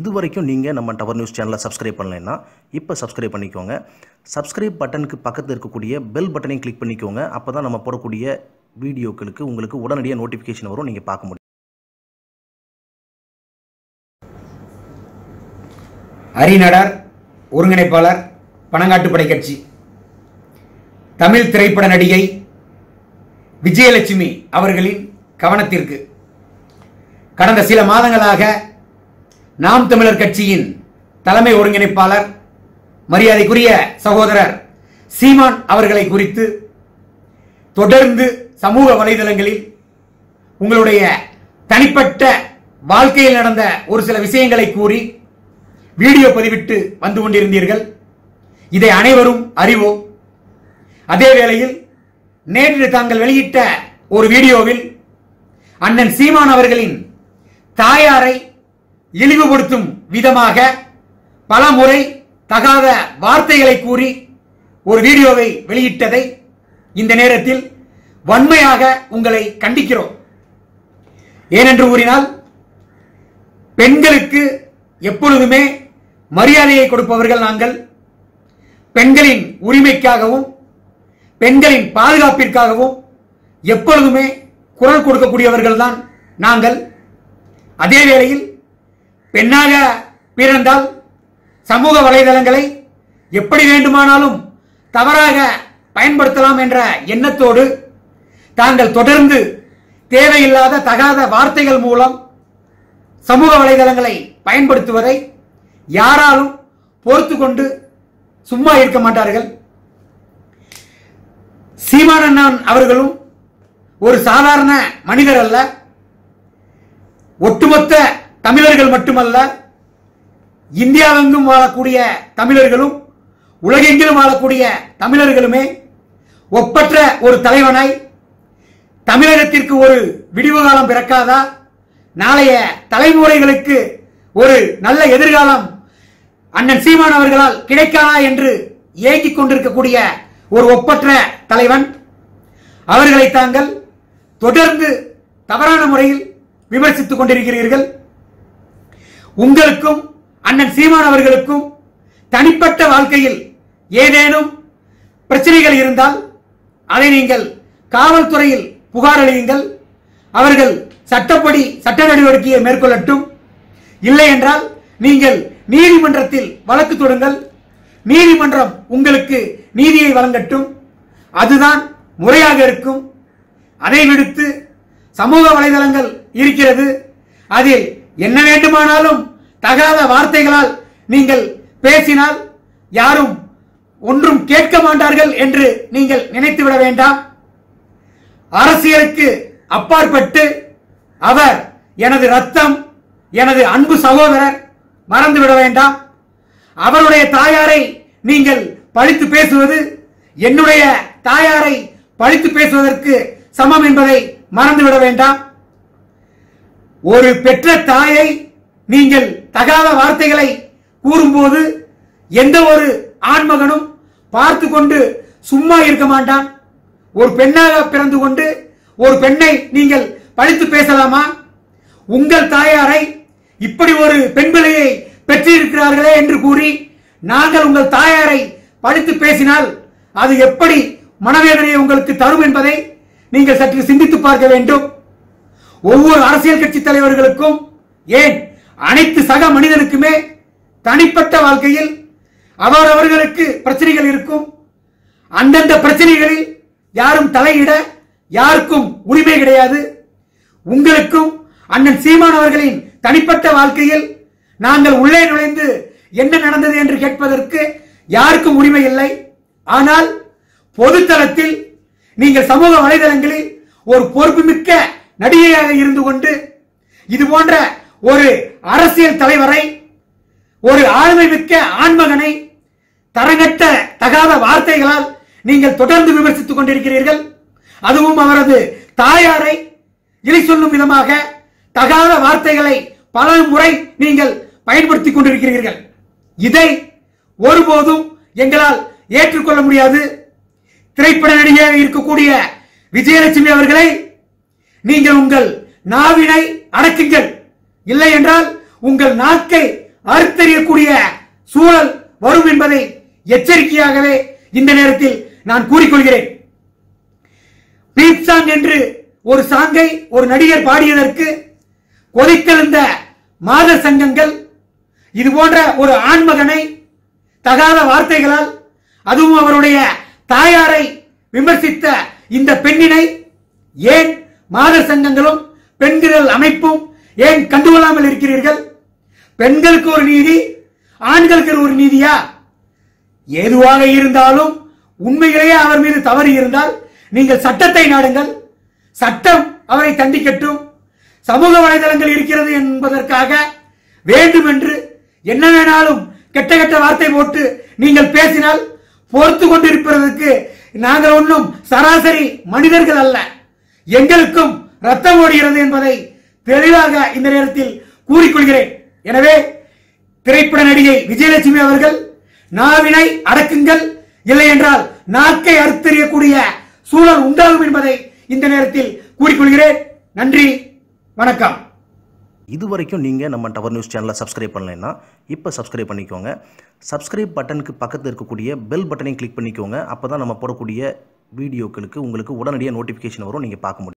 இது வரைக்கும் நீங்கள் நம்ம டவர் நியூஸ் சேனலை சப்ஸ்கிரைப் பண்ணலைன்னா இப்போ சப்ஸ்கிரைப் பண்ணிக்கோங்க சப்ஸ்கிரைப் பட்டனுக்கு பக்கத்தில் இருக்கக்கூடிய பெல் பட்டனையும் கிளிக் பண்ணிக்கோங்க அப்போ தான் நம்ம போடக்கூடிய வீடியோக்களுக்கு உங்களுக்கு உடனடியாக நோட்டிஃபிகேஷன் வரும் நீங்கள் பார்க்க முடியும் அரிநடர் ஒருங்கிணைப்பாளர் பனங்காட்டுப்படை கட்சி தமிழ் திரைப்பட நடிகை விஜயலட்சுமி அவர்களின் கவனத்திற்கு கடந்த சில மாதங்களாக நாம் தமிழர் கட்சியின் தலைமை ஒருங்கிணைப்பாளர் மரியாதைக்குரிய சகோதரர் சீமான் அவர்களை குறித்து தொடர்ந்து சமூக வலைதளங்களில் உங்களுடைய தனிப்பட்ட வாழ்க்கையில் நடந்த ஒரு சில விஷயங்களை கூறி வீடியோ பதிவிட்டு வந்து கொண்டிருந்தீர்கள் இதை அனைவரும் அறிவோம் அதே வேளையில் நேற்று தாங்கள் வெளியிட்ட ஒரு வீடியோவில் அண்ணன் சீமான் அவர்களின் தாயாரை இழிவுபடுத்தும் விதமாக பல முறை தகாத வார்த்தைகளை கூறி ஒரு வீடியோவை வெளியிட்டதை இந்த நேரத்தில் வன்மையாக உங்களை கண்டிக்கிறோம் ஏனென்று கூறினால் பெண்களுக்கு எப்பொழுதுமே மரியாதையை கொடுப்பவர்கள் நாங்கள் பெண்களின் உரிமைக்காகவும் பெண்களின் பாதுகாப்பிற்காகவும் எப்பொழுதுமே குரல் கொடுக்கக்கூடியவர்கள் தான் நாங்கள் அதே வேளையில் பெண்ணாக பிறந்தால் சமூக வலைதளங்களை எப்படி வேண்டுமானாலும் தவறாக பயன்படுத்தலாம் என்ற எண்ணத்தோடு தாங்கள் தொடர்ந்து தேவையில்லாத தகாத வார்த்தைகள் மூலம் சமூக வலைதளங்களை பயன்படுத்துவதை யாராலும் பொறுத்து கொண்டு சும்மா இருக்க மாட்டார்கள் சீமானண்ணன் அவர்களும் ஒரு சாதாரண மனிதர் அல்ல ஒட்டுமொத்த தமிழர்கள் மட்டுமல்ல இந்தியாவெங்கும் வாழக்கூடிய தமிழர்களும் உலகெங்கிலும் வாழக்கூடிய தமிழர்களுமே ஒப்பற்ற ஒரு தலைவனாய் தமிழகத்திற்கு ஒரு விடிவு காலம் பிறக்காதா நாளைய தலைமுறைகளுக்கு ஒரு நல்ல எதிர்காலம் அண்ணன் சீமான் அவர்களால் கிடைக்காதா என்று ஏங்கிக் கொண்டிருக்கக்கூடிய ஒரு ஒப்பற்ற தலைவன் அவர்களை தாங்கள் தொடர்ந்து தவறான முறையில் விமர்சித்துக் கொண்டிருக்கிறீர்கள் உங்களுக்கும் அண்ணன் சீமான் அவர்களுக்கும் தனிப்பட்ட வாழ்க்கையில் ஏதேனும் பிரச்சனைகள் இருந்தால் அதை நீங்கள் காவல்துறையில் புகார் அளியுங்கள் அவர்கள் சட்டப்படி சட்ட நடவடிக்கையை மேற்கொள்ளட்டும் இல்லை என்றால் நீங்கள் நீதிமன்றத்தில் வழக்கு தொடுங்கள் நீதிமன்றம் உங்களுக்கு நீதியை வழங்கட்டும் அதுதான் முறையாக இருக்கும் அதை விடுத்து சமூக வலைதளங்கள் இருக்கிறது அதில் என்ன வேண்டுமானாலும் தகாத வார்த்தைகளால் நீங்கள் பேசினால் யாரும் ஒன்றும் கேட்க மாட்டார்கள் என்று நீங்கள் நினைத்துவிட வேண்டாம் அரசியலுக்கு அப்பாற்பட்டு அவர் எனது ரத்தம் எனது அன்பு சகோதரர் மறந்துவிட வேண்டாம் அவருடைய தாயாரை நீங்கள் பழித்து பேசுவது என்னுடைய தாயாரை பழித்து பேசுவதற்கு சமம் என்பதை மறந்துவிட வேண்டாம் ஒரு பெற்ற தாயை நீங்கள் தகாத வார்த்தைகளை கூறும்போது எந்த ஒரு ஆண்மகனும் பார்த்து கொண்டு சும்மா இருக்க மாட்டான் ஒரு பெண்ணாக பிறந்து கொண்டு ஒரு பெண்ணை நீங்கள் பழித்து பேசலாமா உங்கள் தாயாரை இப்படி ஒரு பெண் பிள்ளையை பெற்றிருக்கிறார்களே என்று கூறி நாங்கள் உங்கள் தாயாரை பழித்து பேசினால் அது எப்படி மனவேதனையை உங்களுக்கு தரும் என்பதை நீங்கள் சற்று சிந்தித்து பார்க்க வேண்டும் ஒவ்வொரு அரசியல் கட்சி தலைவர்களுக்கும் ஏன் அனைத்து சக மனிதனுக்குமே தனிப்பட்ட வாழ்க்கையில் அவரவர்களுக்கு பிரச்சனைகள் இருக்கும் அந்தந்த பிரச்சனைகளில் யாரும் தலையிட யாருக்கும் உரிமை கிடையாது உங்களுக்கும் அண்ணன் சீமான் அவர்களின் தனிப்பட்ட வாழ்க்கையில் நாங்கள் உள்ளே நுழைந்து என்ன நடந்தது என்று கேட்பதற்கு யாருக்கும் உரிமை இல்லை ஆனால் பொதுத்தளத்தில் நீங்கள் சமூக வலைதளங்களில் ஒரு பொறுப்புமிக்க நடிகையாக இருந்து கொண்டு இது போன்ற ஒரு அரசியல் தலைவரை ஒரு ஆளுமை மிக்க ஆண்மகனை தரங்கட்ட தகாத வார்த்தைகளால் நீங்கள் தொடர்ந்து விமர்சித்துக் கொண்டிருக்கிறீர்கள் அதுவும் அவரது தாயாரை இலை சொல்லும் விதமாக தகாத வார்த்தைகளை பல முறை நீங்கள் பயன்படுத்திக் கொண்டிருக்கிறீர்கள் இதை ஒருபோதும் எங்களால் ஏற்றுக்கொள்ள முடியாது திரைப்பட நடிகையாக இருக்கக்கூடிய விஜயலட்சுமி அவர்களை நீங்கள் உங்கள் நாவினை அடக்குங்கள் இல்லை என்றால் உங்கள் நாக்கை அறுத்தறியக்கூடிய சூழல் வரும் என்பதை எச்சரிக்கையாகவே இந்த நேரத்தில் நான் கூறிக்கொள்கிறேன் பீப் சாங் என்று ஒரு சாங்கை ஒரு நடிகர் பாடியதற்கு கொதித்தெழுந்த மாத சங்கங்கள் இது போன்ற ஒரு ஆண்மகனை தகாத வார்த்தைகளால் அதுவும் அவருடைய தாயாரை விமர்சித்த இந்த பெண்ணினை ஏன் மாத சங்கங்களும் பெண்கள் அமைப்பும் ஏன் கண்டுகொள்ளாமல் இருக்கிறீர்கள் பெண்களுக்கு ஒரு நீதி ஆண்களுக்கு ஒரு நீதியா எதுவாக இருந்தாலும் உண்மையிலேயே அவர் மீது தவறு இருந்தால் நீங்கள் சட்டத்தை நாடுங்கள் சட்டம் அவரை தண்டிக்கட்டும் சமூக வலைதளங்கள் இருக்கிறது என்பதற்காக வேண்டும் என்று என்ன வேணாலும் கெட்ட கெட்ட வார்த்தை போட்டு நீங்கள் பேசினால் பொறுத்து கொண்டிருப்பதற்கு நாங்கள் ஒன்றும் சராசரி மனிதர்கள் அல்ல எங்களுக்கும் ரத்தம் ஓடுகிறது என்பதை தெளிவாக இந்த நேரத்தில் கூறிக்கொள்கிறேன் எனவே திரைப்பட நடிகை விஜயலட்சுமி அவர்கள் நாவினை அடக்குங்கள் இல்லை என்றால் நாக்கை அறுத்தறியக்கூடிய சூழல் உண்டாகும் என்பதை இந்த நேரத்தில் கூறிக்கொள்கிறேன் நன்றி வணக்கம் இது வரைக்கும் நீங்கள் நம்ம டவர் நியூஸ் சேனலை சப்ஸ்கிரைப் பண்ணலைன்னா இப்போ சப்ஸ்கிரைப் பண்ணிக்கோங்க சப்ஸ்கிரைப் பட்டனுக்கு பக்கத்தில் இருக்கக்கூடிய பெல் பட்டனையும் கிளிக் பண்ணிக்கோங்க அப்போ தான் நம்ம போடக்கூடிய வீடியோக்களுக்கு உங்களுக்கு உடனடியாக நோட்டிஃபிகேஷன் வரும் நீங்கள் பார்க்க முடியும்